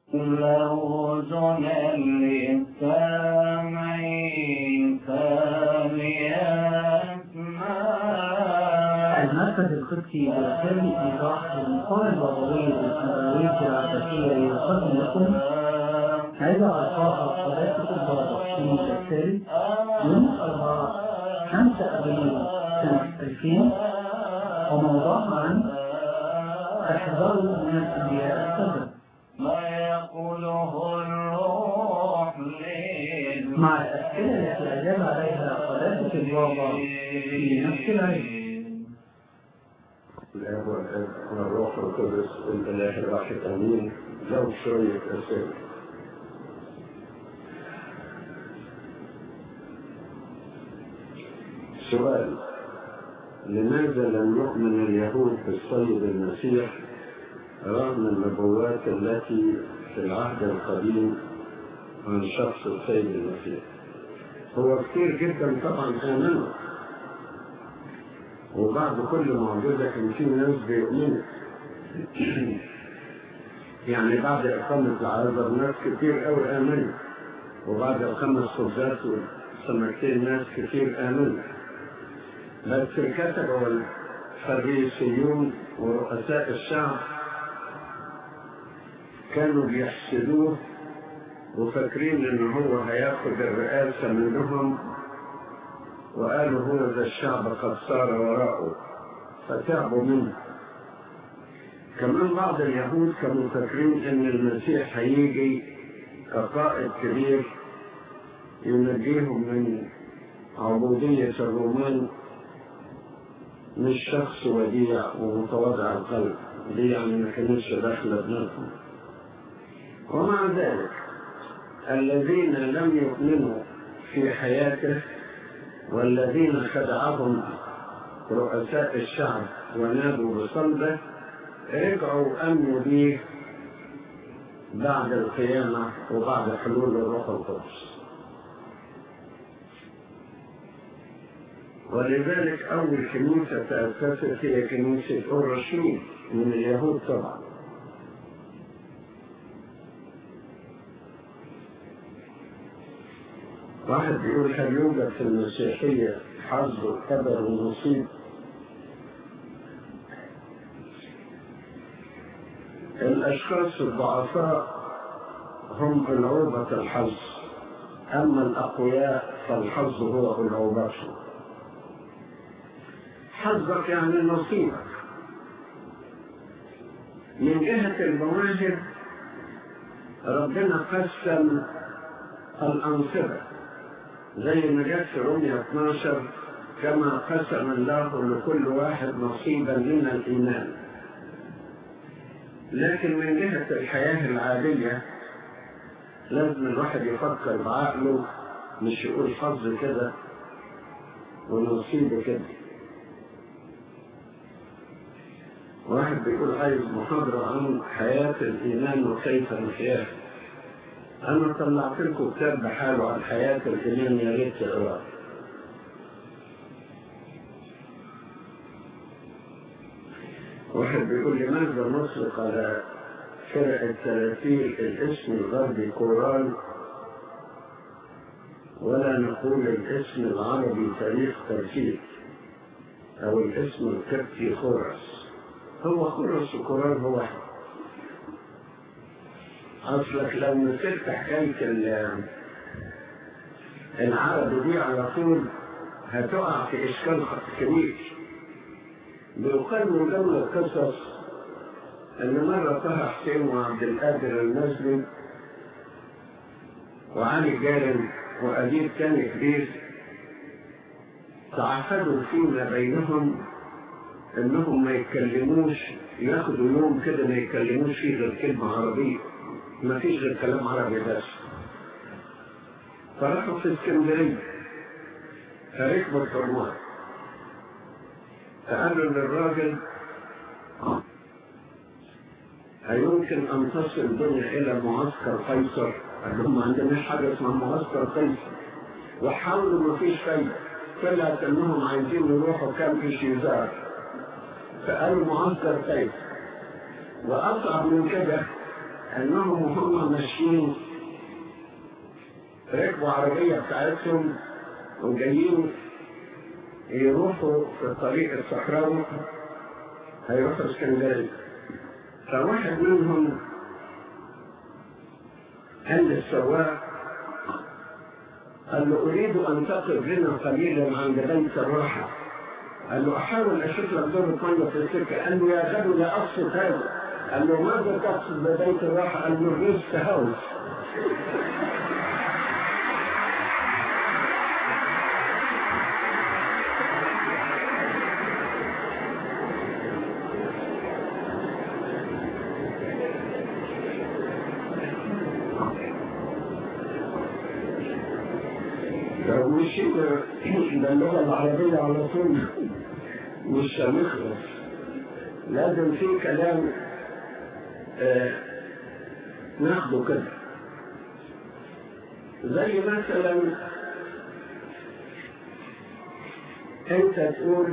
له أذن للسامع فليسمع المركز القدسي يرسل إيضاح للمقال الوضعي للأموية العباسية يقدم لكم هذا ألقاء قداسة البابا في الثالث يوم الأربعاء 5 أبريل سنة 2000 وموضوعها عن احذروا من الأنبياء السبب ما يقوله الروح للمؤمنين مع الأسئلة التي أجاب عليها قداسة البابا في نفس العلم الآب والأب والروح القدس الإله الواحد آمين لو شوية أسئلة سؤال لماذا لم يؤمن اليهود بالسيد المسيح رغم النبوات التي في العهد القديم عن شخص السيد المسيح هو كتير جدا طبعا آمنوا وبعد كل معجزة كان في ناس بيؤمنوا يعني بعد إقامة العذر ناس كتير أوي آمنوا وبعد الخمس خبزات والسمكتين ناس كتير آمنوا بس الكتبة والفريسيون ورؤساء الشعب كانوا بيحسدوه وفاكرين ان هو هياخد الرئاسة منهم وقالوا هو ذا الشعب قد صار وراءه فتعبوا منه كمان بعض اليهود كانوا فاكرين ان المسيح هيجي كقائد كبير ينجيهم من عبودية الرومان مش شخص وديع ومتواضع القلب دي يعني ما كانتش داخلة دماغهم ومع ذلك الذين لم يؤمنوا في حياته والذين خدعهم رؤساء الشعب ونادوا بصلبه رجعوا امنوا به بعد القيامة وبعد حلول الروح القدس ولذلك أول كنيسة تأسست هي كنيسة أورشليم من اليهود طبعا واحد بيقول هل يوجد في المسيحية حظ وقدر ونصيب الأشخاص الضعفاء هم ألعوبة الحظ أما الأقوياء فالحظ هو ألعوبتهم حظك يعني نصيبك من جهة المواهب ربنا قسم الأنصبة زي ما جت في رومية 12 كما قسم الله لكل واحد نصيبا من الإيمان لكن من جهة الحياة العادية لازم الواحد يفكر بعقله مش يقول حظ كده ونصيبه كده واحد بيقول عايز محاضرة عن حياة الإيمان وكيف نحياها أنا طلعت لكم كتاب بحاله عن حياة الإيمان يا ريت تقراه واحد بيقول لماذا نطلق على فرق التلاتيل الاسم الغربي قرآن ولا نقول الاسم العربي تاريخ ترتيب أو الاسم الكبتي خرس هو خرس وقرآن هو واحد أصلك لو مسكت حكاية العربي دي على طول هتقع في إشكال كبير بيقال من ضمن القصص ان مرة طه حسين وعبد القادر المسلم وعلي جارم وأديب تاني كبير تعهدوا فيما بينهم انهم ما يتكلموش ياخدوا يوم كده ما يتكلموش فيه غير كلمة عربية ما فيش غير كلام عربي بس فراحوا في اسكندرية فركبوا الحرمات فقالوا للراجل هيمكن أن تصل الدنيا إلى معسكر قيصر قال لهم ما عندناش حاجة اسمها معسكر قيصر وحاولوا ما فيش فايدة طلعت إنهم عايزين يروحوا كان في شيزار فقالوا معسكر قيصر وأصعب من كده انهم وهم ماشيين ركبوا عربية بتاعتهم وجايين يروحوا في الطريق الصحراوي هيروحوا اسكندرية فواحد منهم قال للسواق قال له أريد أن تقف بنا قليلا عند بيت الراحة قال له أحاول أشوف لك دور مية في السكة قال له يا غبي لا أقصد هذا قال له ماذا تقصد ببيت الراحة قال له الريست هاوس لو مش ده اللغة العربية على طول مش هنخلص لازم في كلام آه ناخده كده زي مثلا انت تقول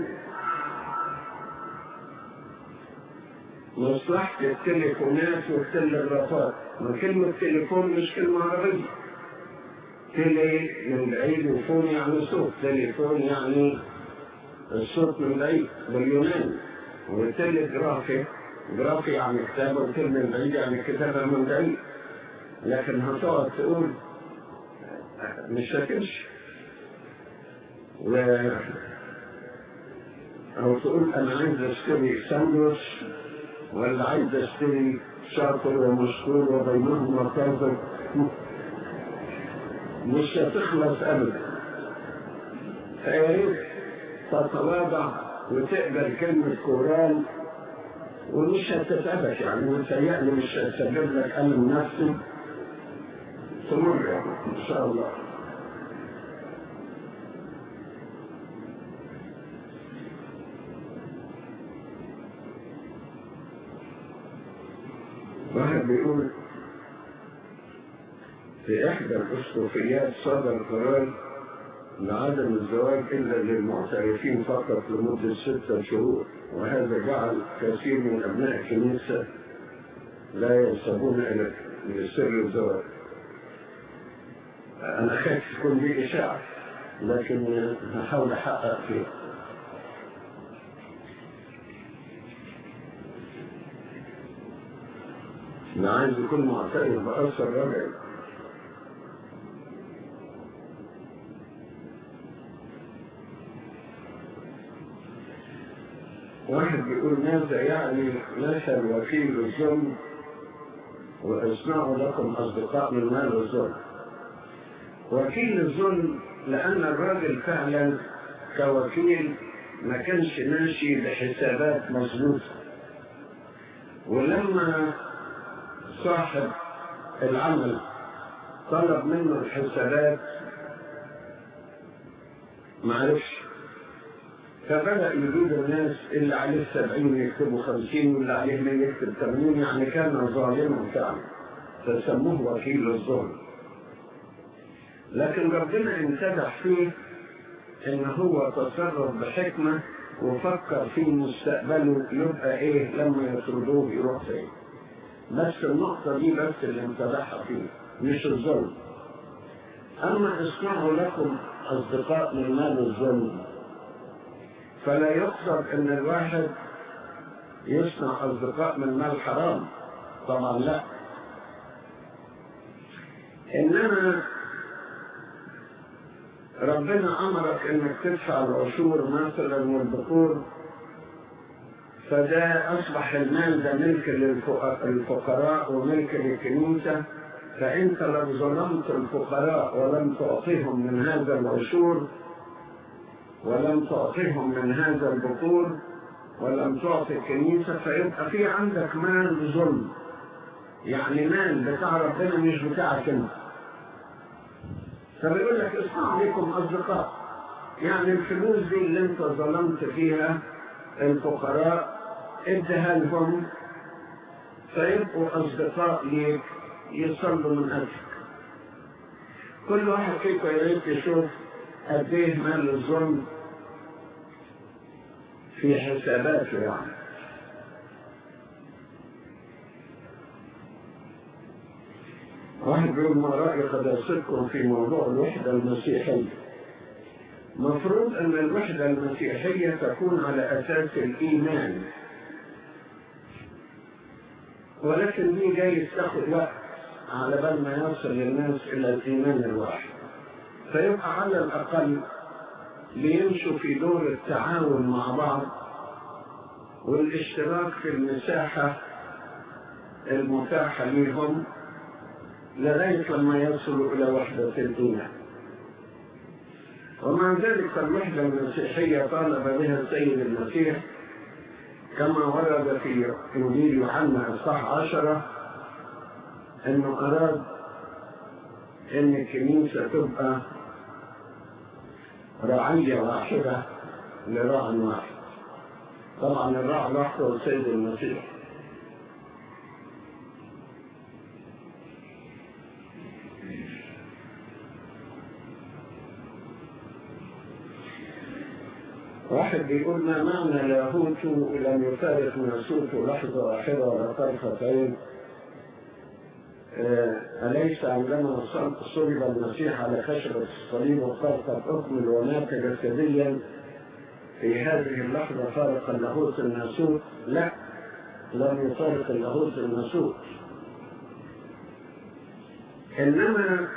مصلحة التليفونات والتلغرافات ما كلمة تليفون مش كلمة عربية تلي من بعيد وفون يعني صوت تليفون يعني الصوت من بعيد باليوناني وتلي جرافي جرافي يعني كتابة وتل من بعيد يعني كتابة من بعيد لكن هتقعد تقول مش هتمشي و أو تقول أنا عايز أشتري ساندويتش ولا عايز أشتري شاطر ومشهور وبينهما كذا مش هتخلص ابدا فيا ريت تتواضع وتقبل كلمة كورال ومش هتتعبك يعني متهيألي مش هتسبب لك ألم نفسي تمر يعني إن شاء الله واحد بيقول في إحدى الأسقفيات صدر قرار لعدم الزواج إلا للمعترفين فقط لمدة ستة شهور وهذا جعل كثير من أبناء الكنيسة لا ينسبون إلى سر الزواج أنا خايف تكون دي إشاعة لكن هحاول أحقق فيها أنا عايز يكون معترف بأثر رجعي واحد بيقول ماذا يعني مثل وكيل الظلم واصنعوا لكم اصدقاء من مال الظلم وكيل الظلم لان الراجل فعلا كوكيل ما كانش ماشي بحسابات مظبوطه ولما صاحب العمل طلب منه الحسابات معرفش فبدأ يجيب الناس اللي عليه سبعين يكتبوا خمسين واللي عليه مية يكتب ثمانين يعني كان ظالما فعلا فسموه وكيل الظلم لكن ربنا امتدح فيه ان هو تصرف بحكمة وفكر في مستقبله يبقى ايه لما يطردوه يروح فين بس النقطة دي بس اللي امتدحها فيه مش الظلم اما اصنعوا لكم اصدقاء من مال الظلم فلا يقصد ان الواحد يصنع اصدقاء من مال حرام طبعا لا انما ربنا امرك انك تدفع العشور مثلا والبخور فده اصبح المال ده ملك للفقراء وملك للكنيسه فانت لو ظلمت الفقراء ولم تعطيهم من هذا العشور ولم تعطيهم من هذا البطول ولم تعطي الكنيسة فيبقى في عندك مال ظلم يعني مال بتاع ربنا مش بتاعك انت فبيقول لك اصنع لكم اصدقاء يعني الفلوس دي اللي انت ظلمت فيها الفقراء ادها لهم فيبقوا اصدقاء ليك يصلوا من اجلك كل واحد فيكم يا ريت يشوف قد ايه مال الظلم في حساباته يعني واحد بيقول ما رأي قداستكم في موضوع الوحدة المسيحية مفروض أن الوحدة المسيحية تكون على أساس الإيمان ولكن دي جاي تاخد وقت على بال ما يصل الناس إلى الإيمان الواحد فيبقى على الأقل ليمشوا في دور التعاون مع بعض والاشتراك في المساحة المتاحة لهم لغاية لما يصلوا إلى وحدة الإيمان ومع ذلك الوحدة المسيحية طالب بها السيد المسيح كما ورد في إنجيل يوحنا إصحاح عشرة أنه أراد أن الكنيسة تبقى رعية واحدة لراع واحد طبعا الراعي الواحد هو السيد المسيح واحد بيقول ما معنى لاهوت لم يفارق ناسوت لحظة واحدة ولا طرفة عين أليس عندما صلب المسيح على خشبة الصليب وفارقت أكمل ومات جسديا في هذه اللحظة فارق اللاهوت الناسوت؟ لا لم يفارق اللاهوت الناسوت إنما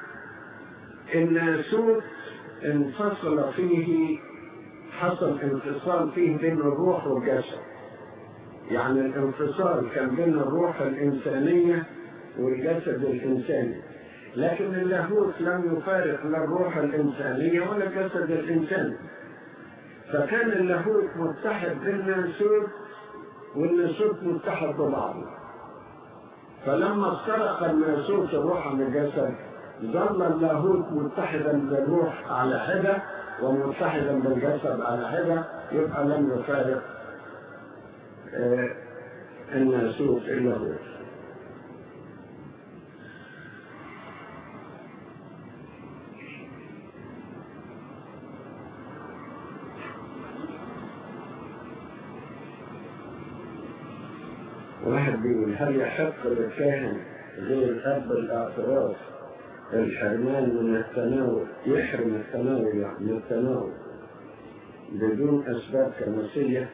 الناسوت انفصل فيه حصل انفصال فيه بين الروح والجسد يعني الانفصال كان بين الروح الإنسانية والجسد الإنساني لكن اللاهوت لم يفارق لا الروح الإنسانية ولا الجسد الإنساني فكان اللاهوت متحد بالناسوت والناسوت متحد ببعضه فلما افترق الناسوت الروح عن الجسد ظل اللاهوت متحدا بالروح على حده ومتحدا بالجسد على حده يبقى لم يفارق آه الناسوت الا هو واحد بيقول هل يحق للكاهن غير أب الاعتراف الحرمان من التناول يحرم التناول يعني من التناول بدون أسباب كنسية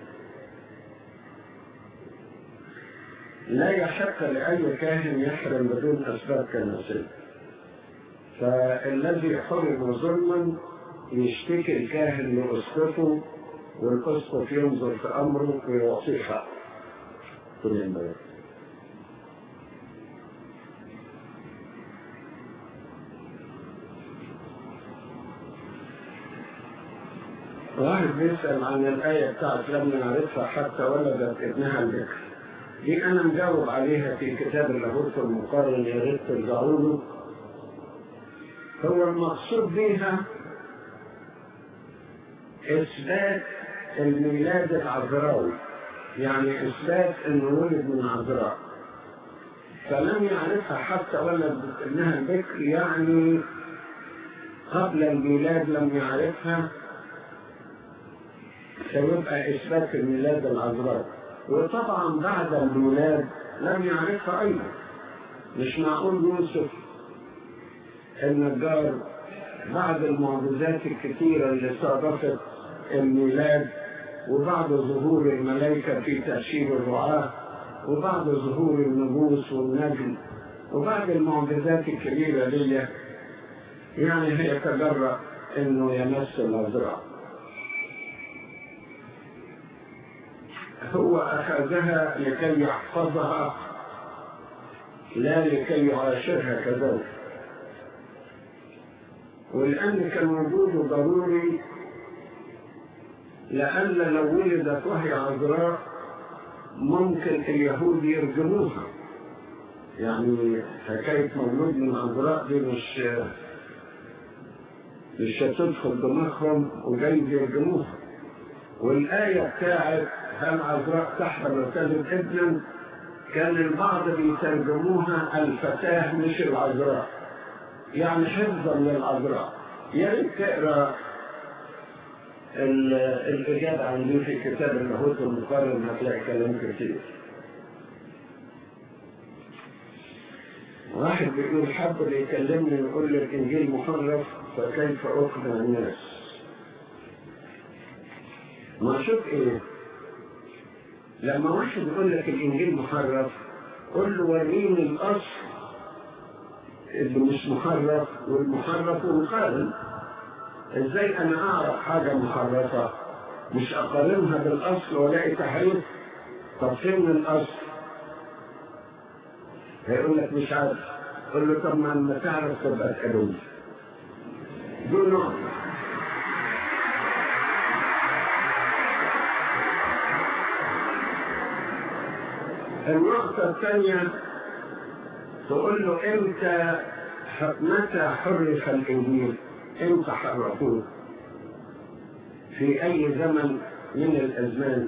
لا يحق لأي كاهن يحرم بدون أسباب كنسية فالذي حرم ظلما يشتكي الكاهن لأسقفه والأسقف ينظر في أمره ويعطيه حقه كل البلد واحد بيسأل عن الآية بتاعت لم نعرفها حتى ولدت ابنها البكر دي أنا مجاوب عليها في كتاب اللاهوت المقارن يا ريت ترجعوا له هو المقصود بيها إثبات الميلاد العذراوي يعني إثبات أنه ولد من عذراء فلم يعرفها حتى ولد ابنها البكر يعني قبل الميلاد لم يعرفها سيبقى إثبات الميلاد العذراء وطبعا بعد الميلاد لم يعرفها أيضا مش معقول يوسف النجار بعد المعجزات الكثيرة اللي صادفت الميلاد وبعد ظهور الملائكة في تأشير الرعاة وبعد ظهور النبوس والنجم وبعد المعجزات الكبيرة دي يعني هي تجرأ انه يمس العذراء هو أخذها لكي يحفظها لا لكي يعاشرها كذلك والآن كان وجوده ضروري لأن لو ولدت وهي عذراء ممكن اليهود يرجموها يعني حكاية مولود من عذراء دي مش مش هتدخل دماغهم وجاي يرجموها والآية بتاعت هل عذراء تحمل وتلد ابنا كان البعض بيترجموها الفتاة مش العذراء يعني حفظا للعذراء يا ريت تقرا الإجابة عن دي في كتاب اللاهوت المقارن هتلاقي كلام كتير واحد بيقول حب اللي يكلمني ويقول لي الانجيل محرف فكيف اقنع الناس ما شوف ايه لما واحد يقول لك الانجيل محرف قل له وريني الاصل اللي مش محرف والمحرف ونقارن ازاي انا اعرف حاجة محرفة مش اقارنها بالاصل والاقي تحريف طب فين الاصل هيقول لك مش عارف قل له طب ما لما تعرف تبقى تقابلني دي نقطة النقطة الثانية تقول له امتى متى حرف الانجيل امتى حرفوه في اي زمن من الازمان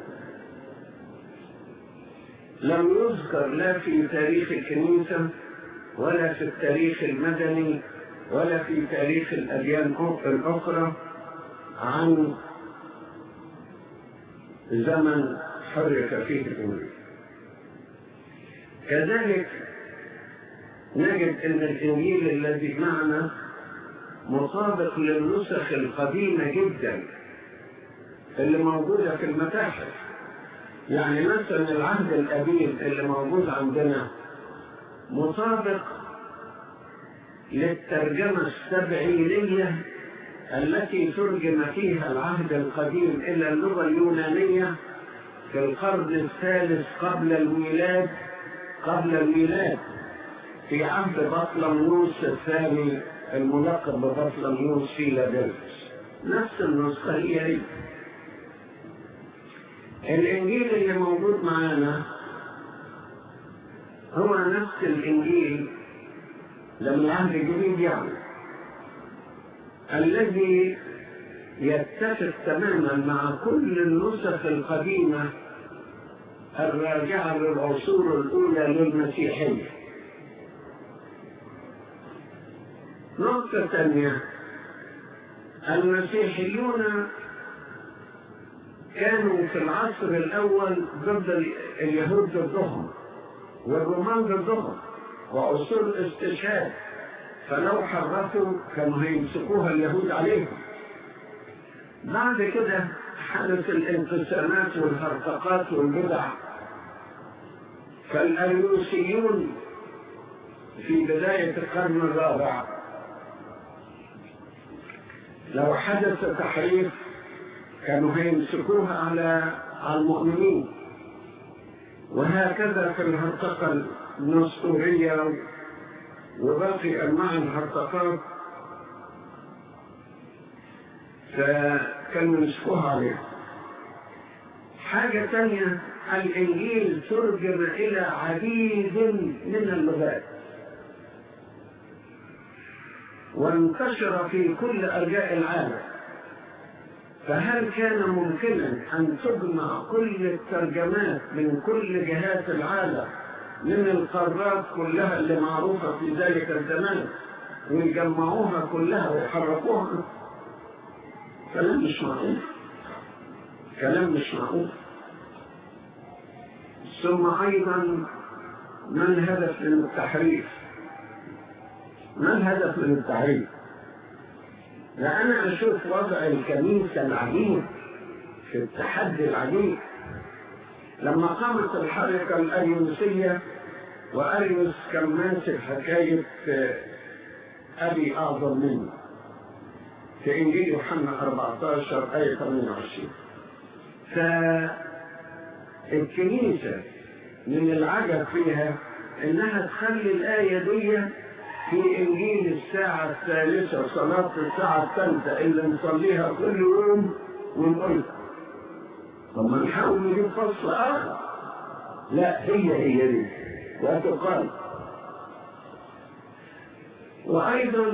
لم يذكر لا في تاريخ الكنيسة ولا في التاريخ المدني ولا في تاريخ الأديان الأخرى عن زمن حرك فيه الأمور كذلك نجد أن الإنجيل الذي معنا مطابق للنسخ القديمة جدا اللي موجودة في المتاحف يعني مثلا العهد القديم اللي موجود عندنا مطابق للترجمة السبعينية التي ترجم فيها العهد القديم إلى اللغة اليونانية في القرن الثالث قبل الميلاد قبل الميلاد في عهد بطلميوس الثاني الملقب ببطلميوس فيلادلفس نفس النسخة هي هي الإنجيل اللي موجود معانا هو نفس الإنجيل لما العهد الجديد يعني الذي يتفق تماما مع كل النسخ القديمة الراجعة للعصور الأولى للمسيحية نقطة ثانية المسيحيون كانوا في العصر الأول ضد اليهود ضدهم والرومان ضدهم وعصور الاستشهاد فلو حرفوا كانوا هيمسكوها اليهود عليهم بعد كده حدث الانقسامات والهرطقات والبدع فالألوسيون في بداية القرن الرابع لو حدث تحريف كانوا هيمسكوها على على المؤمنين وهكذا في الهرطقة النسطورية وباقي أنواع الهرطقات فكانوا يمسكوها عليها حاجة ثانية الإنجيل ترجم إلى عديد من اللغات وانتشر في كل أرجاء العالم فهل كان ممكنا أن تجمع كل الترجمات من كل جهات العالم من القارات كلها اللي معروفة في ذلك الزمان ويجمعوها كلها ويحركوها كلام مش معقول كلام مش معقول ثم أيضا ما الهدف من التحريف ما الهدف من التحريف لأنا أشوف وضع الكنيسة العجيب في التحدي العجيب لما قامت الحركة الأريوسية وأريوس كان ماسك حكاية أبي أعظم مني في إنجيل يوحنا 14 آية 28 فالكنيسة من العجب فيها إنها تخلي الآية دي في إنجيل الساعة الثالثة صلاة الساعة الثالثة اللي نصليها كل يوم ونقولها طب ما نحاول نجيب فصل آخر لا هي هي دي وتقال وأيضا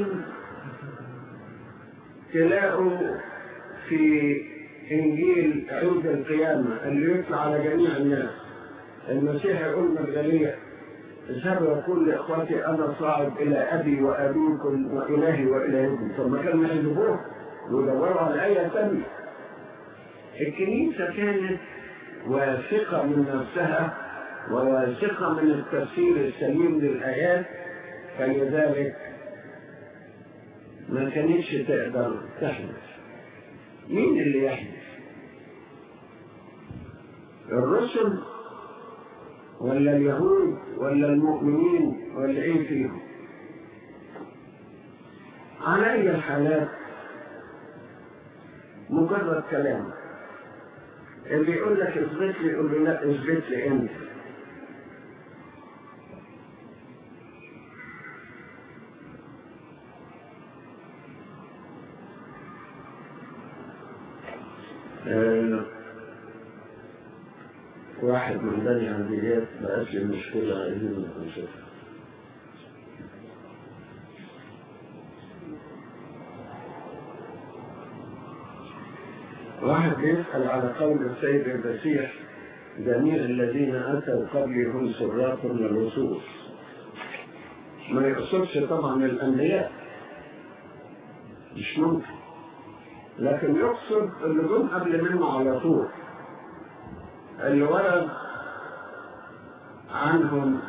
تلاقوا في إنجيل عيد القيامة اللي يطلع على جميع الناس المسيح يقول مجدلية اذهبوا وقول لإخواتي أنا صاعد إلى أبي وأبيكم وإلهي وإلهكم ثم كان يحذفوه ويدوروا على آية ثانية الكنيسة كانت واثقة من نفسها وواثقة من التفسير السليم للآيات فلذلك ما كانتش تقدر تحدث مين اللي يحدث الرسل ولا اليهود ولا المؤمنين ولا ايه فيهم على اي الحالات مجرد كلام اللي يقول لك اثبت لي يقول له لا اثبت لي انت آه، واحد من بني عبديات بقاش لي مشكلة عايزين نشوفها واحد بيسأل على قول السيد المسيح جميع الذين أتوا قبلي هم سراق من الوصول ما يقصدش طبعا الأنبياء مش ممكن لكن يقصد اللي جم قبل منه على طول اللي ورد عنهم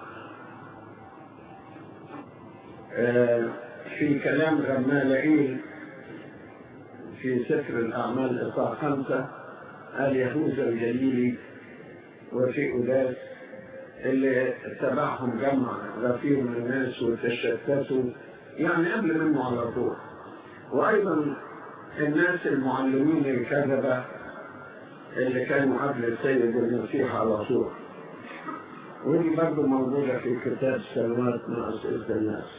آه، في كلام غمالائيل في سفر الأعمال إصحاح خمسة قال يهوذا الجليلي وفي أداس اللي اتبعهم جمع غفير من الناس وتشتتوا يعني قبل منه على طول وأيضا الناس المعلمين الكذبة اللي كانوا قبل السيد المسيح على طول ودي برضه موجودة في كتاب سلوات مع أسئلة الناس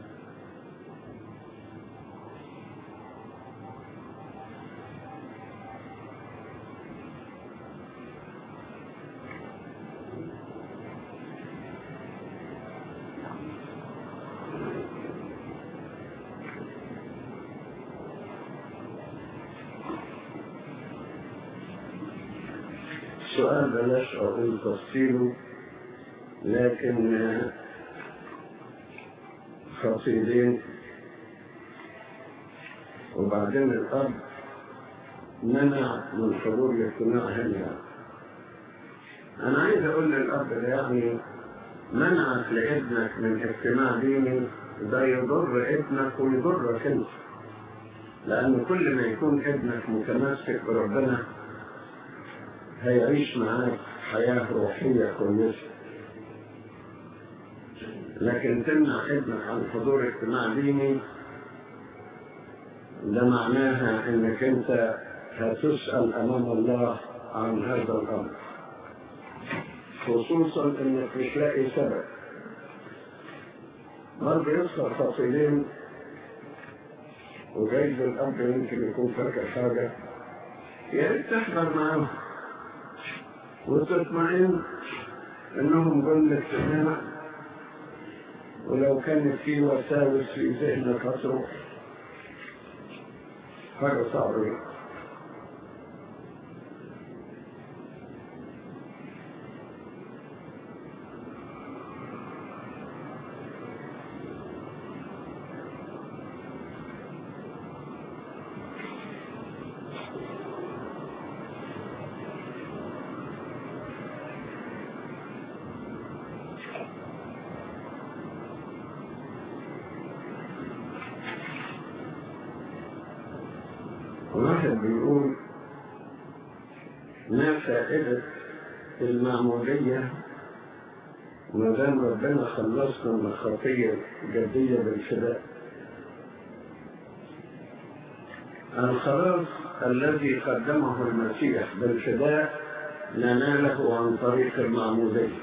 السؤال بلاش أقول تفصيله لكن خطيبين وبعدين الأب منع من حضور الاجتماع هنا أنا عايز أقول للأب ده يعني منعك لابنك من اجتماع ديني ده يضر ابنك ويضرك انت لأن كل ما يكون ابنك متمسك بربنا هيعيش معاك حياة روحية كويسة لكن تمنع ابنك عن حضور اجتماع ديني ده معناها انك انت هتسأل امام الله عن هذا الامر خصوصا انك مش لاقي سبب برضه يسهر خطيبين وجايز الاب يمكن يكون فاكر حاجه يا ريت تحضر معاهم وتطمئن انهم جم الاجتماع ولو كانت في وساوس في ذهنك هتروح حاجة صعبة واحد بيقول ما فائدة المعمودية ما دام ربنا خلصنا من الخطية الجدية بالفداء الخلاص الذي قدمه المسيح بالفداء نناله عن طريق المعمودية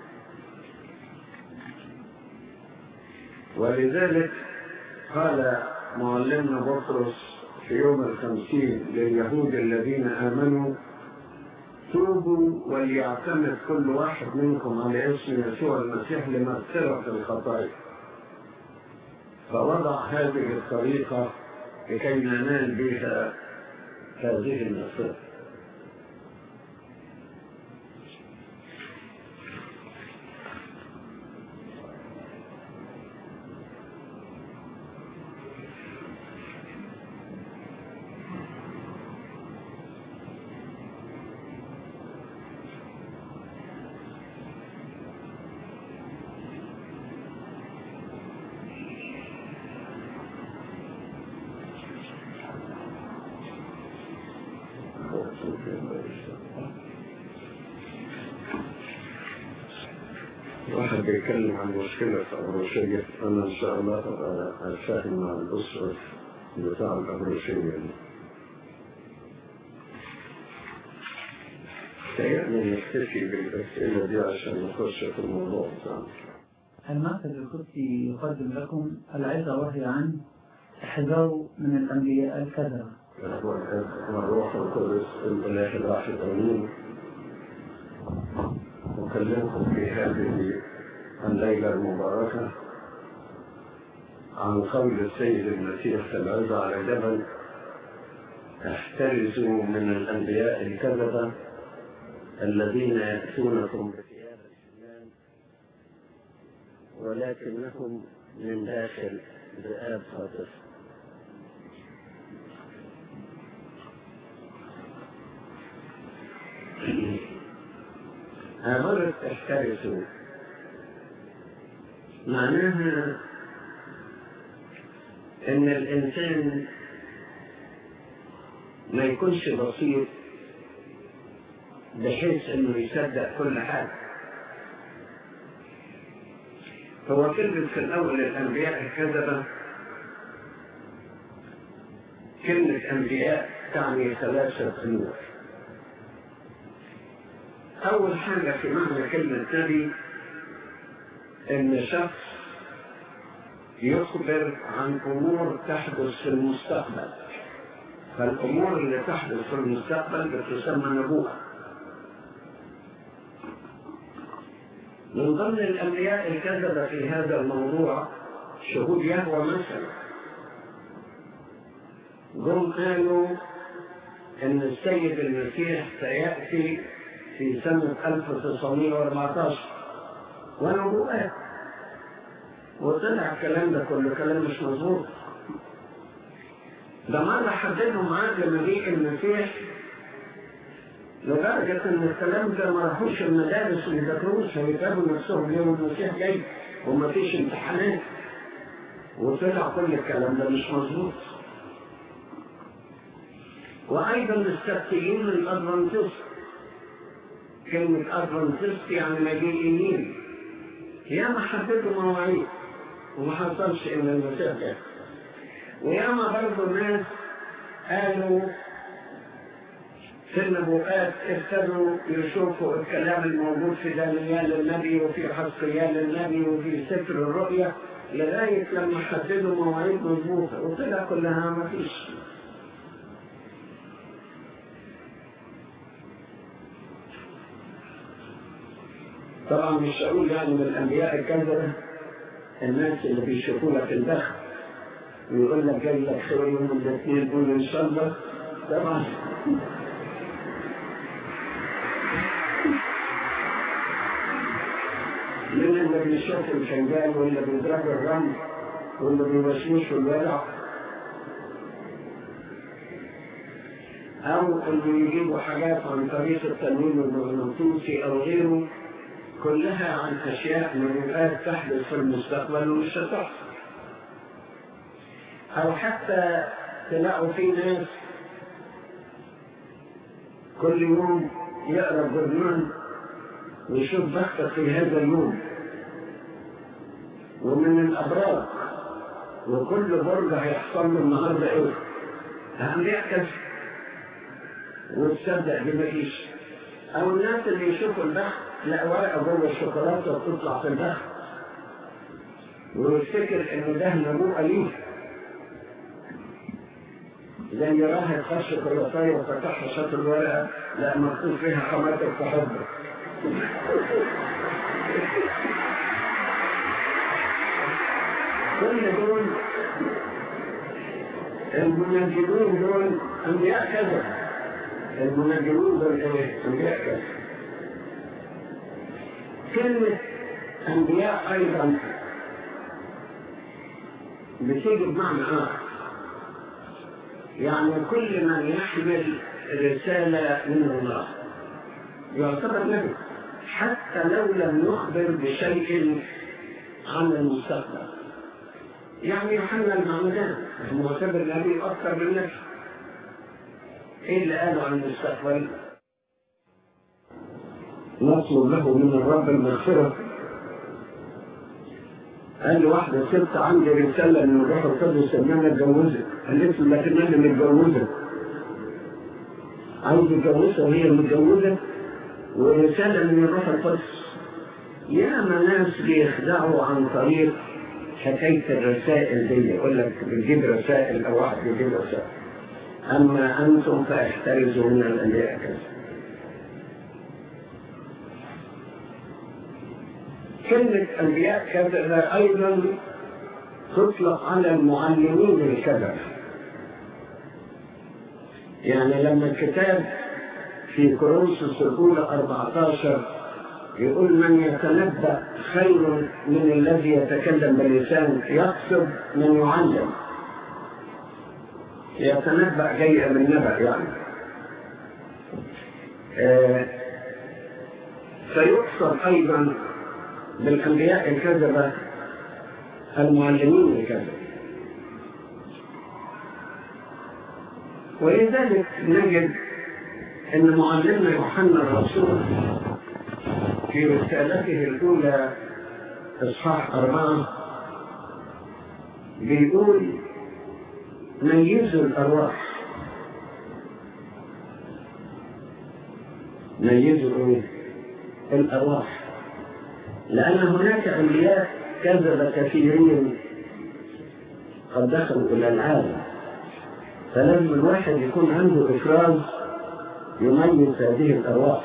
ولذلك قال معلمنا بطرس في يوم الخمسين لليهود الذين آمنوا توبوا وليعتمد كل واحد منكم على اسم يسوع المسيح لمغفرة الخطايا فوضع هذه الطريقة لكي ننال بها هذه المغفرة واحد بيتكلم عن مشكلة في الأبروشية أنا إن شاء الله أتفاهم مع الأسرة بتاع الأبروشية دي تهيألي نكتفي بالأسئلة دي عشان نخش في الموضوع بتاعنا المركز القدسي يقدم لكم العظة وهي عن احذروا من الأنبياء الكذبة والروح القدس الإله الواحد أمين أكلمكم في هذه الليلة المباركة عن قول السيد المسيح في العظة على جبل احترزوا من الأنبياء الكذبة الذين يأتونكم بثياب الحمام ولكنهم من داخل ذئاب خاطف عبارة احترسوا معناها ان الانسان ما يكونش بسيط بحيث انه يصدق كل حاجة هو كلمة في الأول الأنبياء الكذبة كلمة أنبياء تعني ثلاثة أمور أول حاجة في معنى كلمة نبي إن شخص يخبر عن أمور تحدث في المستقبل فالأمور اللي تحدث في المستقبل بتسمى نبوءة من ضمن الأنبياء الكذبة في هذا الموضوع شهود يهوى مثلا جم قالوا إن السيد المسيح سيأتي في سنة 1914 ونبوءات وطلع الكلام ده كله كلام مش مظبوط ده مرة حددوا معاد لمجيء المسيح لدرجة إن الكلام ده ما راحوش المدارس اللي ذاكروش هيتابعوا نفسهم ليه والمسيح جاي ومفيش امتحانات وطلع كل الكلام ده مش مظبوط وأيضا السبتيين الأدفانتست كلمة أدفانتست يعني مجيئين ياما حددوا مواعيد وما حصلش إن المسيح جاي وياما برضه ناس قالوا في النبوءات ابتدوا يشوفوا الكلام الموجود في دانيال النبي وفي حسقيال النبي وفي سفر الرؤيا لغاية لما حددوا مواعيد مظبوطة وطلع كلها ما فيش طبعا مش هقول يعني من الأنبياء الكذبة الناس اللي بيشوفوا لك الدخل ويقول لك جاي لك خير يوم الاثنين قول إن شاء الله طبعا من اللي بيشوف الفنجان واللي بيضرب الرمل واللي بيوشوش الورع أو اللي يجيبوا حاجات عن طريق التنويم المغناطيسي أو غيره كلها عن أشياء نبوءات تحدث في المستقبل ومش هتحصل أو حتى تلاقوا في ناس كل يوم يقرأ جرنان ويشوف بختك في هذا اليوم ومن الأبراج وكل برج هيحصل له النهارده ايه؟ أهم يعكس وتصدق بمفيش أو الناس اللي يشوفوا البخت لا ورقة جوه الشوكولاتة وتطلع في البخت ويفتكر إن ده نبوءة ليه زي راهب خد شوكولاتاية وفتحها شاط الورقة لا مكتوب فيها حماتك في حبك كل دول المنجدون دول انبياء كذا المنجدون دول ايه؟ انبياء كذا كلمة انبياء ايضا بتيجي بمعنى اخر يعني كل من يحمل رسالة من الله يعتبر نبي حتى لو لم يخبر بشيء عن المستقبل يعني يوحنا المعمدان معتبر نبي اكثر من نبي ايه اللي قالوا عن المستقبل نطلب له من الرب المغفرة قال لي واحدة ست عندي رسالة من الروح القدس إن أنا أتجوزك قالت له لكن أنا متجوزة عايز يتجوزها وهي متجوزة ورسالة من الروح القدس ياما ناس بيخدعوا عن طريق حكاية الرسائل دي يقول لك بتجيب رسائل أو واحد بيجيب رسائل أما أنتم فاحترزوا من الأنبياء كذا كلمة أنبياء كذا أيضا تطلق على المعلمين الكذا يعني لما الكتاب في كورنثوس الأولى 14 يقول من يتنبأ خير من الذي يتكلم باللسان يقصد من يعلم يتنبأ جيء من نبأ يعني آه فيقصد أيضا بالأنبياء الكذبة المعلمين الكذبة ولذلك نجد أن معلمنا يوحنا الرسول في رسالته الأولى إصحاح أربعة بيقول ميزوا الأرواح ميزوا إيه؟ الأرواح لأن هناك أنبياء كذب كثيرين قد دخلوا إلى العالم فلازم الواحد يكون عنده إفراز يميز هذه الأرواح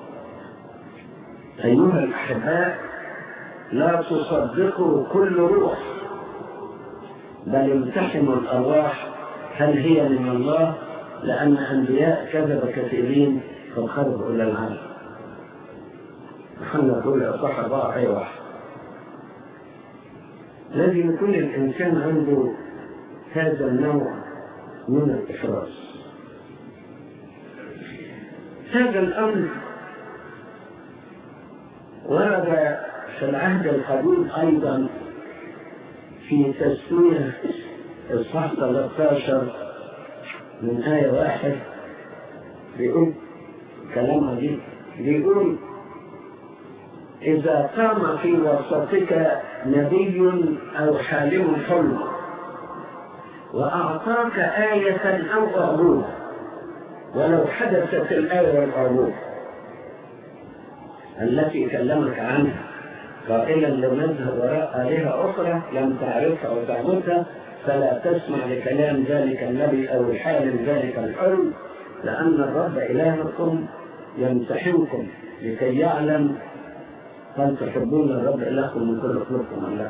أيها الأحباء لا تصدقوا كل روح بل امتحنوا الأرواح هل هي من الله لأن أنبياء كذب كثيرين قد خرجوا إلى العالم محمد يقول أصح أربعة أي واحد لازم يكون الإنسان عنده هذا النوع من الإفراز هذا الأمر ورد في العهد القديم أيضا في تسمية إصحاح 13 من آية واحد بيقول كلام عجيب بيقول إذا قام في وسطك نبي أو حالم حلم وأعطاك آية أو أعبود ولو حدثت الآية والأعبود التي كلمك عنها قائلا لو نذهب وراء آلهة أخرى لم تعرفها أو تعبدها فلا تسمع لكلام ذلك النبي أو الحالم ذلك الحلم لأن الرب إلهكم يمتحنكم لكي يعلم هل تحبون الرب إلهكم من كل قلوبكم أم لا؟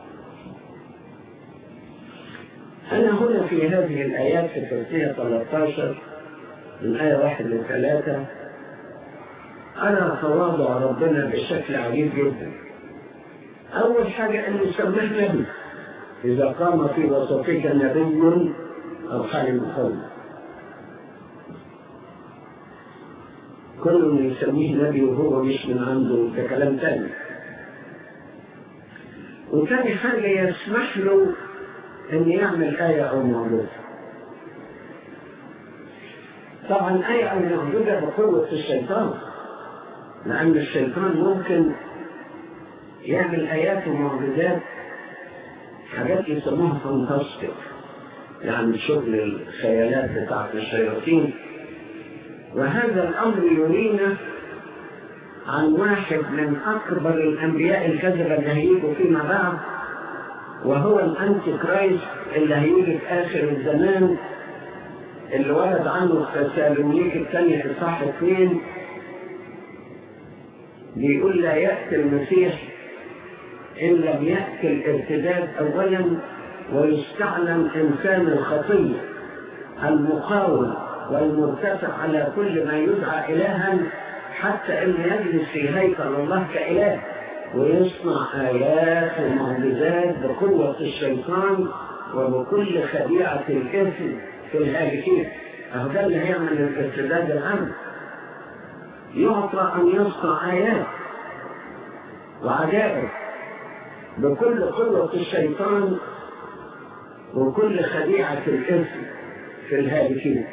أنا هنا في هذه الآيات في تركيا 13 من آية واحد لثلاثة أنا تواضع ربنا بشكل عجيب جدا أول حاجة أن يسمح نبي إذا قام في وسطك نبي أو حالم قوم كل يسميه نبي وهو مش من عنده ده كلام تاني وتاني حاجة يسمح له أن يعمل آية أو معجزة طبعا آية أو معجزة بقوة الشيطان لأن الشيطان ممكن يعمل آيات ومعجزات حاجات يسموها فانتاستيك يعني شغل الخيالات بتاعت الشياطين وهذا الأمر يرينا عن واحد من أكبر الأنبياء الكذبة اللي هيجوا فيما بعد وهو الأنتي كرايست اللي هيجي في آخر الزمان اللي ورد عنه في تسالونيك الثانية إصحاح اثنين بيقول لا يأتي المسيح إن لم يأتي الارتداد أولا ويستعلم إنسان الخطية المقاوم والمرتفع على كل ما يدعى إلها حتى أن يجلس في هيكل الله كإله ويصنع آيات ومعجزات بقوة الشيطان وبكل خديعة الإثم في الهالكين أهو ده اللي هيعمل الارتداد العام يعطى أن يصنع آيات وعجائب بكل قوة الشيطان وكل خديعة الإثم في الهالكين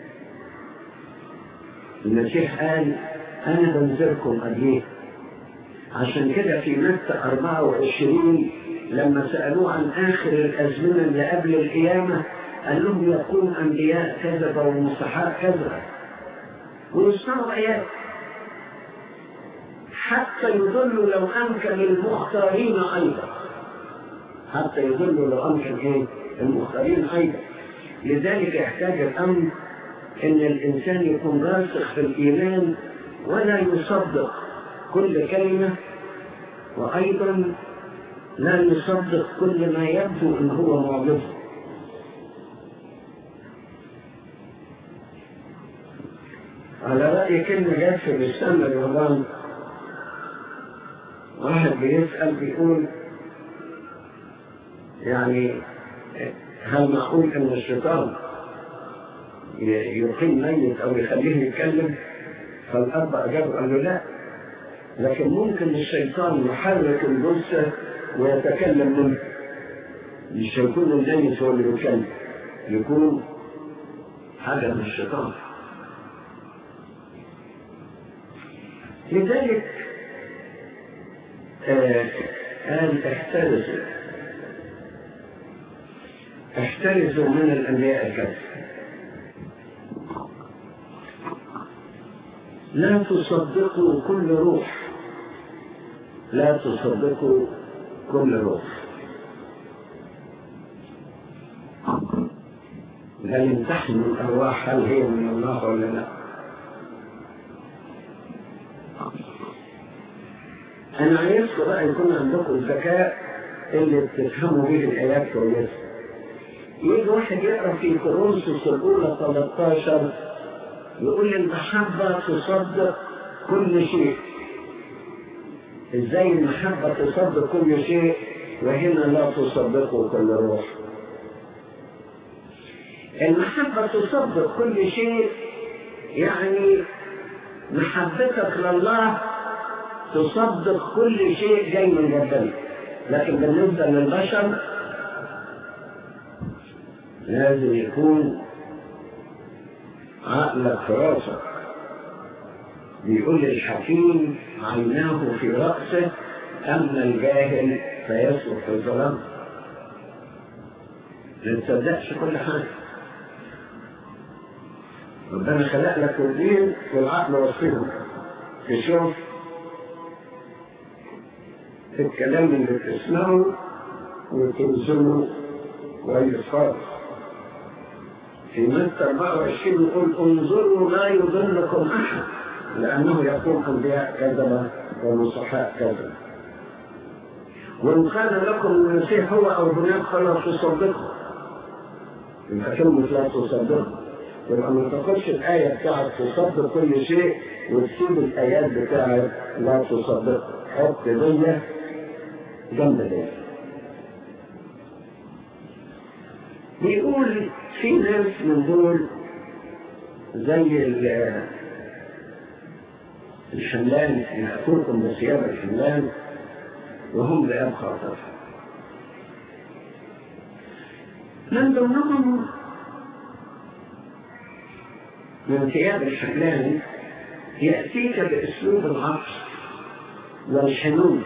المسيح قال أنا بنذركم أجيه عشان كده في متى 24 لما سألوه عن آخر الأزمنة اللي قبل القيامة قال لهم يكون أنبياء كذبة ومسحاء كذبة ويصنعوا آيات حتى يضلوا لو أمكن المختارين أيضا حتى يضلوا لو أمكن إيه المختارين أيضا لذلك يحتاج الأمر أن الإنسان يكون راسخ في الإيمان ولا يصدق كل كلمة وأيضا لا يصدق كل ما يبدو أن هو معجزة على رأي كلمة جت في الإسلام اليابان واحد بيسأل بيقول يعني هل معقول أن الشيطان يقيم ميت أو يخليه يتكلم فالأب أجاب قال له لا لكن ممكن الشيطان يحرك الجثة ويتكلم منه مش هيكون الميت هو اللي بيتكلم يكون حاجة من الشيطان لذلك آه قال احترزوا احترزوا من الأنبياء الكذب لا تصدقوا كل روح لا تصدقوا كل روح بل امتحنوا الأرواح هل هي من الله ولا لا أنا عايزكم بقى يكون عندكم الذكاء اللي بتفهموا به الآيات كويس يجي واحد يقرأ في كورنثوس الأولى 13 يقول المحبة تصدق كل شيء ازاي المحبة تصدق كل شيء وهنا لا تصدق كل روح المحبة تصدق كل شيء يعني محبتك لله تصدق كل شيء جاي من ربنا لكن بالنسبة للبشر لازم يكون عقلك في راسك بيقول الحكيم عيناه في رأسه أما الجاهل فيسلك في الظلام ما تصدقش كل حاجة ربنا خلق لك الدين والعقل وصفهم تشوف الكلام اللي بتسمعه وتنزله ويصفر في متى 24 يقول انظروا لا يضلكم احد لانه يكون انبياء كذبه ومصحاء كذبه وان كان لكم المسيح هو او هناك فلا تصدقوا يبقى كلمه لا تصدقوا يبقى ما تاخدش الايه بتاعت تصدق كل شيء وتسيب الايات بتاعت لا تصدقوا حط دي جنب دي بيقول في ناس من دول زي الحملان يأكلكم بثياب الحملان وهم ذئاب خاطر من ضمنهم من ثياب الحملان يأتيك بأسلوب العطف والحنون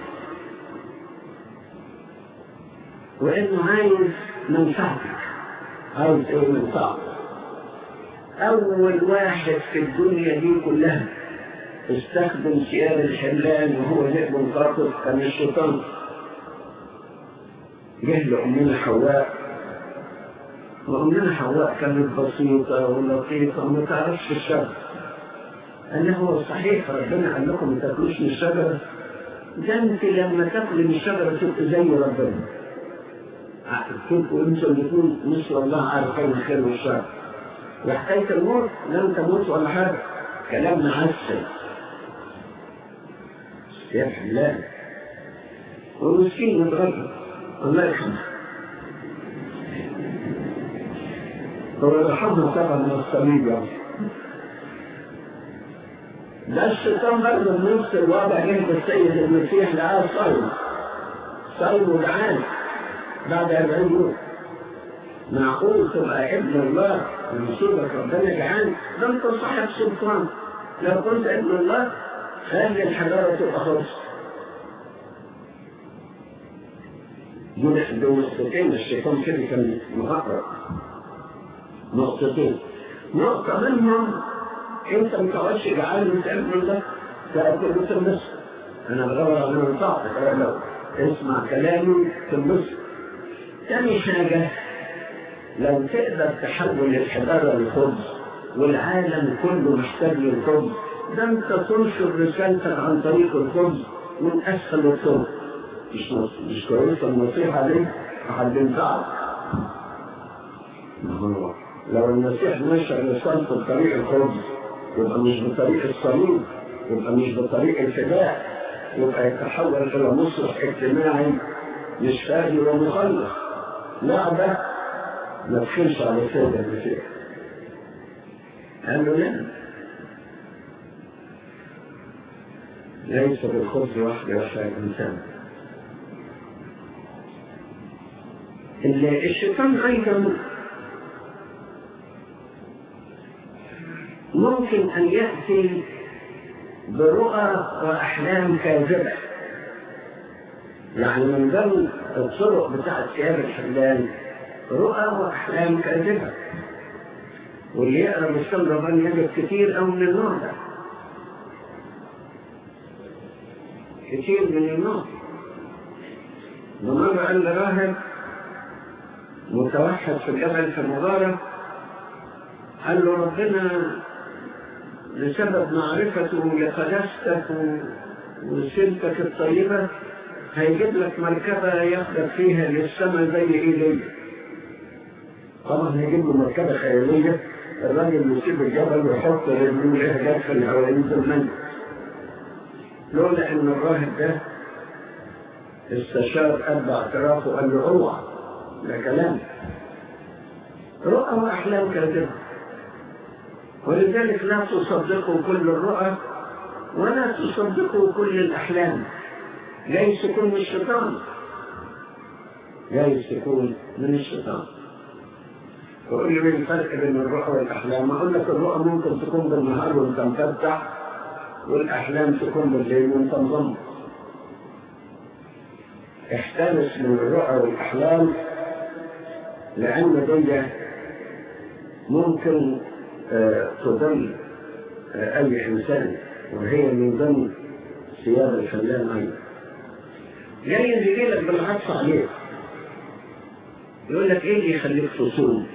وإنه عايز منفعتك عاوز ايه من صعب اول واحد في الدنيا دي كلها استخدم ثياب الحملان وهو ذئب قاطر كان الشيطان جه لأمنا حواء وأمنا حواء كانت بسيطة ولطيفة وما تعرفش الشر قال له هو صحيح ربنا قال لكم ما تاكلوش من الشجرة ده انت لما تاكل من الشجرة تبقى زي ربنا تبقوا انتوا الاثنين مثل الله عارفين الخير والشر وحكاية الموت لن تموت ولا حاجة كلام معسل يا حلال والمسكين متغرب الله يرحمه هو يرحمه طبعا من الصليب يعني ده الشيطان برضه بنفس الوضع جنب السيد المسيح لقاه صايم صايم وجعان بعد 40 يوم معقول تبقى ابن الله ويصيبك ربنا جعان ده انت صاحب سلطان لو كنت ابن الله خلي الحجاره تبقى خالص دول دول نقطتين الشيطان كده كان مغرق نقطتين نقطة منهم انت ما تقعدش جعان وتسأل من ده تأكل مثل النصف انا بدور على منطقة لو اسمع كلامي تنبسط تاني حاجة لو تقدر تحول الحضارة لخبز والعالم كله محتاج للخبز ده انت تنشر رسالتك عن طريق الخبز من اسهل الطرق مش نص- مش كويسة النصيحة دي حد ينفعك ما هو لو المسيح نشر رسالته بطريق الخبز يبقى مش بطريق الصليب يبقى مش بطريق الفداء يبقى يتحول الى مصلح اجتماعي مش فادي ومخلص لا ده ما تخلش على سيد المسيح قال له لا ليس بالخبز وحده يحيى الانسان ال- الشيطان ايضا ممكن ان ياتي برؤى واحلام كاذبه يعني من ضمن الطرق بتاعت ثياب الحلال رؤى واحلام كاذبه واللي يقرا مستمر ربان يجد كتير او من النوع ده كتير من النوع ومرة قال لراهب متوحد في الجبل في مبارك قال له ربنا بسبب معرفته لقداستك و- وسيرتك الطيبة هيجيب لك مركبة ياخدك فيها للسماء زي ايليا طبعا هيجيب له مركبة خيالية الراجل يسيب الجبل ويحط رجليه حاجات في الحوالين في المنزل لولا ان الراهب ده استشار قلب اعترافه وقال له اوعى ده كلام رؤى واحلام كاذبه ولذلك لا تصدقوا كل الرؤى ولا تصدقوا كل الاحلام جايز تكون من الشيطان جايز تكون من الشيطان تقول لي ايه الفرق بين الرؤى والاحلام اقول لك الرؤى ممكن تكون بالنهار وانت مفتح والاحلام تكون بالليل وانت مغمض احترس من الرؤى والاحلام لان دي ممكن آه، تضل آه، اي انسان وهي من ضمن ثياب الحلال ايضا جاي يجي لك بالعكس عليك يقول لك ايه اللي يخليك تصوم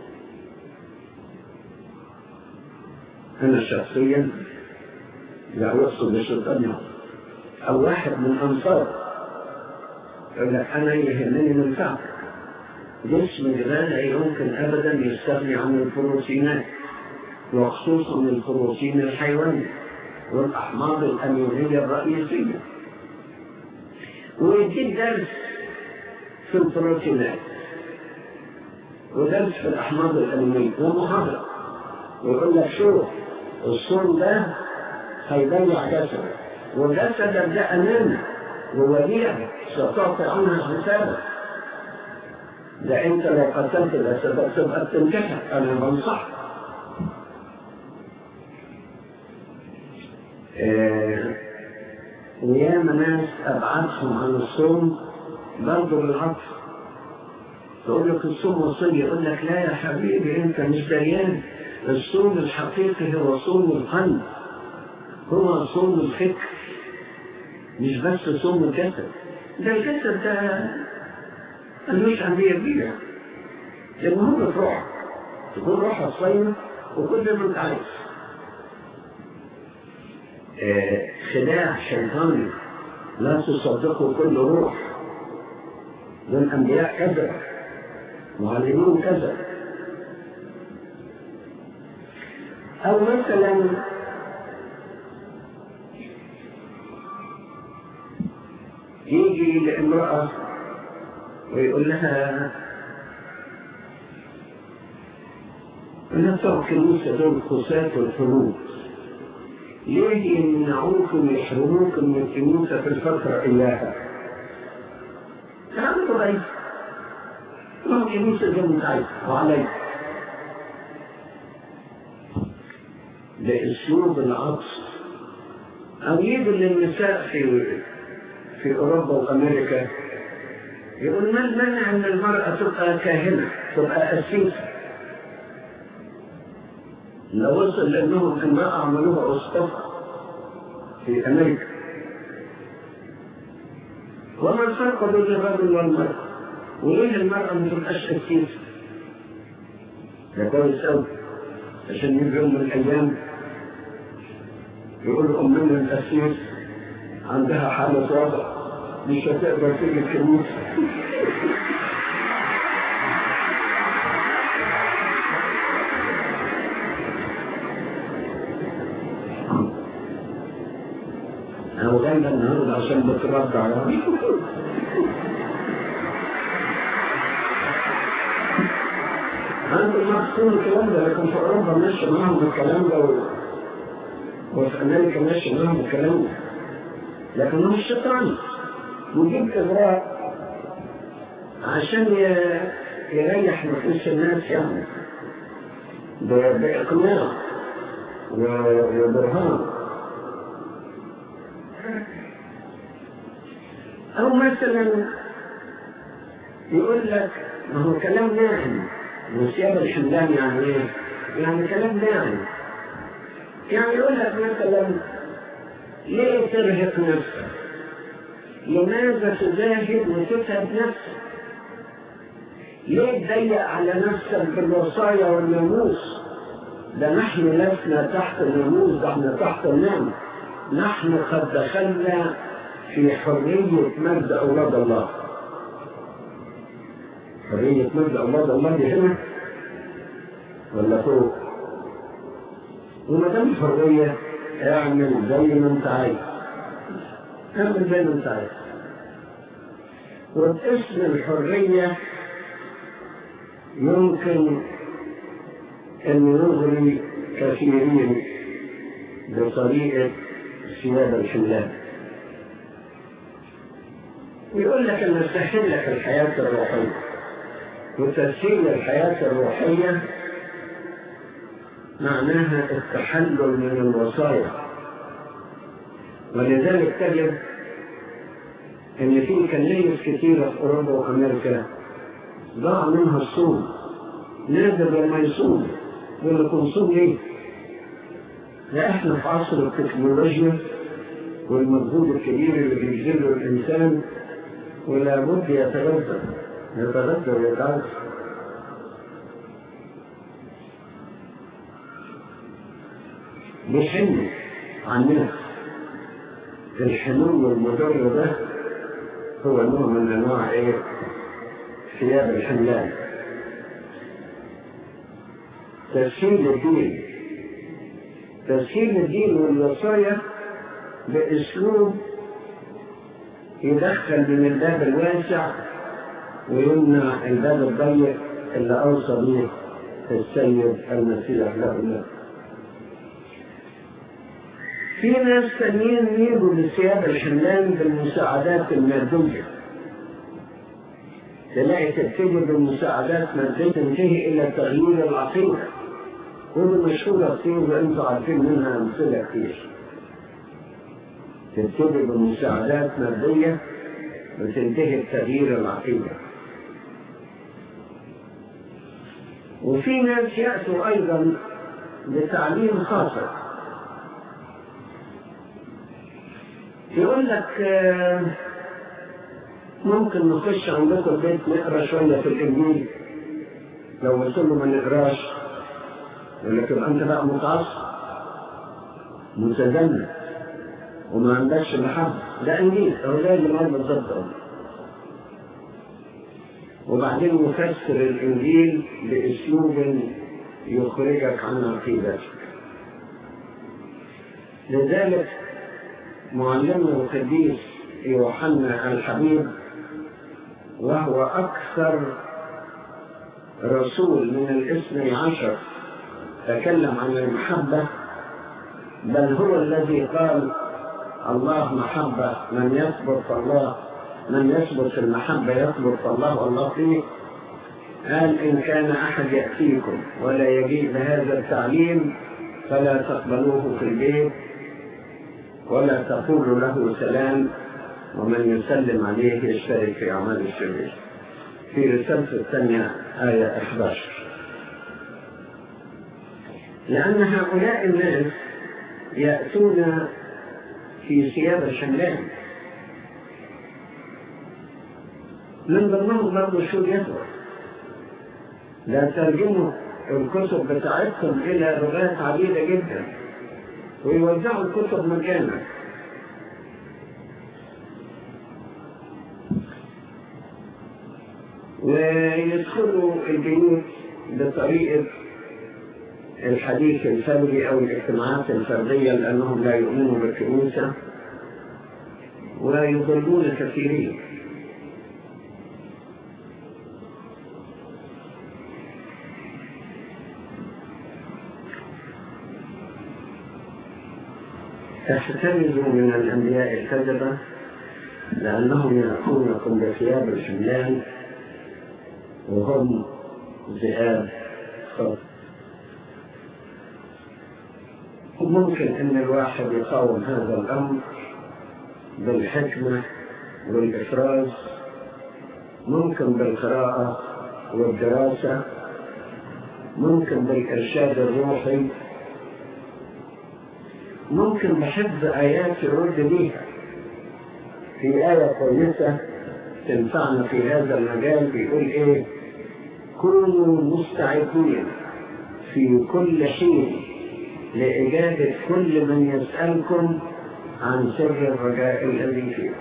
انا شخصيا لا أقصد الشيطان أو واحد من أنصار يقول لك أنا يهمني من تعبك جسمي لا يمكن أبدا يستغني عن البروتينات وخصوصا البروتين الحيواني والأحماض الأمينية الرئيسية ويديك درس في البروتينات ودرس في الأحماض الأمينية ومحاضرة ويقول لك شوف الصوم ده هيضيع جسدك وجسدك ده أمانة ووديعة ستعطي عنها حسابك ده انت لو قتلت جسدك تبقى بتنتحر انا بنصحك آه، وياما ناس ابعدهم عن الصوم برضه بالعطف تقول لك الصوم وصية يقول لك لا يا حبيبي انت مش دريان الصوم الحقيقي هو صوم القلب هو صوم الفكر مش بس صوم الجسد ده الجسد ده ملوش أهمية كبيرة المهم في روحك تكون روحك صايمة وكل ما انت عايز آه، خداع شيطاني لا تصدقوا كل روح والأنبياء كذب معلمون كذب أو مثلا يجي لامرأة ويقول لها أنا بتوع الكنيسة دول الخساة والحروب ليه يمنعوكم يحرموكم من الكنيسة في الفترة إياها؟ كلام ضعيف ما هو الكنيسة زي ما انت عايز وعليك بأسلوب العطف أو يجي للنساء في في أوروبا وأمريكا يقول ما المانع ان المرأة تبقى كاهنة تبقى قسيسة لو وصل لانهم امرأة عملوها اسقفة في امريكا وما الفرق بين الرجل والمرأة وليه المرأة ما تبقاش قسيسة ده كويس قوي عشان يجي يوم من الايام يقول امنا القسيس عندها حالة وضع مش هتقدر تيجي الكنيسة أنا غايبة النهاردة عشان بترضع يعني أنا كنت محسوب الكلام ده لكن في أوروبا ماشي معاهم الكلام ده و... وفي أمريكا ماشي معاهم الكلام ده لكن هو الشيطان يجيب إغراء عشان ي- يريح نفوس الناس يعني ب- بإقناع و- وبرهان أو مثلا يقول لك ما هو كلام ناعم وثياب الحملان يعني ايه؟ يعني كلام ناعم يعني يقول لك مثلا ليه ترهق نفسك؟ لماذا تجاهد وتتعب نفسك؟ ليه تضيق على نفسك بالوصايا والناموس؟ ده نحن لسنا تحت الناموس ده احنا تحت النعمة نحن قد دخلنا في حرية مجد أولاد الله حرية مجد أولاد الله دي هنا ولا فوق وما دام حرية اعمل زي ما انت عايز اعمل زي ما انت عايز وباسم الحرية يمكن أن يغري كثيرين بطريقة ثياب الحملان يقول لك أن تسهل لك الحياة الروحية وتسهيل الحياة الروحية معناها التحلل من الوصايا ولذلك تجد ان في كنايس كثيره في اوروبا وامريكا ضاع منها الصوم نادر لما يصوم يقول لكم صوم ليه؟ لا احنا في عصر التكنولوجيا والمجهود الكبير اللي بيبذله الانسان ولا بد يتغذى يتغذى ويتعالج بيحن عن الناس الحنون المضر ده هو نوع من انواع ايه ثياب الحملان تسهيل الدين تسهيل الدين والوصايا باسلوب يدخل من الباب الواسع ويمنع الباب الضيق اللي اوصى به السيد المسيح له الله في ناس تانيين يجوا لثياب الحملان بالمساعدات المادية تلاقي تبتدي بالمساعدات مادية تنتهي إلى تغيير العقيدة ودي مشهورة كتير وأنتم عارفين منها أمثلة كتير تبتدي بمساعدات مادية وتنتهي بتغيير العقيدة وفي ناس يأتوا أيضا بتعليم خاصة يقول لك آه، ممكن نخش عندكم البيت نقرا شويه في الانجيل لو وصلوا ما نقراش يقول لك يبقى انت بقى متعصب متزمت وما عندكش محبه ده انجيل هو زي اللي قال بالظبط أهو. وبعدين يفسر الانجيل باسلوب يخرجك عن عقيدتك لذلك معلمنا القديس يوحنا الحبيب وهو أكثر رسول من الاثني عشر تكلم عن المحبة بل هو الذي قال الله محبة من يثبت فالله من يثبت في المحبة يثبت فالله والله فيه قال إن كان أحد يأتيكم ولا يجيء بهذا التعليم فلا تقبلوه في البيت ولا تقولوا له سلام ومن يسلم عليه يشترك في أعمال الشرير في رسالة الثانية آية 11 لأن هؤلاء الناس يأتون في ثياب شملان من ضمنهم برضه شو يسوع لا ترجموا الكتب بتاعتكم إلى لغات عديدة جدا ويوزعوا الكتب مجانا ويدخلوا البيوت بطريقة الحديث الفردي أو الاجتماعات الفردية لأنهم لا يؤمنوا بالكنيسة ويضلون كثيرين احترزوا من الأنبياء الكذبة لأنهم يأتونكم بثياب الحملان وهم ذئاب صوت ممكن أن الواحد يقاوم هذا الأمر بالحكمة والإفراز ممكن بالقراءة والدراسة ممكن بالإرشاد الروحي ممكن بحفظ آيات يرد بيها في آية كويسة تنفعنا في هذا المجال بيقول إيه كونوا مستعدين في كل حين لإجابة كل من يسألكم عن سر الرجاء الذي فيه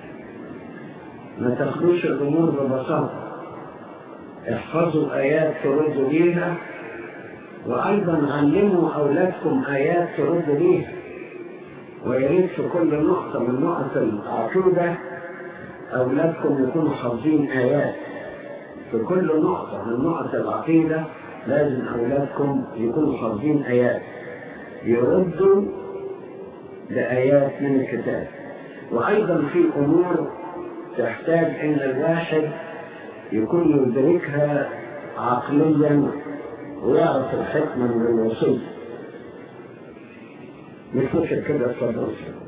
ما تاخدوش الأمور ببساطة احفظوا آيات ترد بيها وأيضا علموا أولادكم آيات ترد بيها ويريد في كل نقطة من نقط العقيدة أولادكم يكونوا حافظين آيات في كل نقطة من نقط العقيدة لازم أولادكم يكونوا حافظين آيات يردوا بآيات من الكتاب وأيضا في أمور تحتاج أن الواحد يكون يدركها عقليا ويعرف الحكمة من الوصية مش ممكن كده تصدر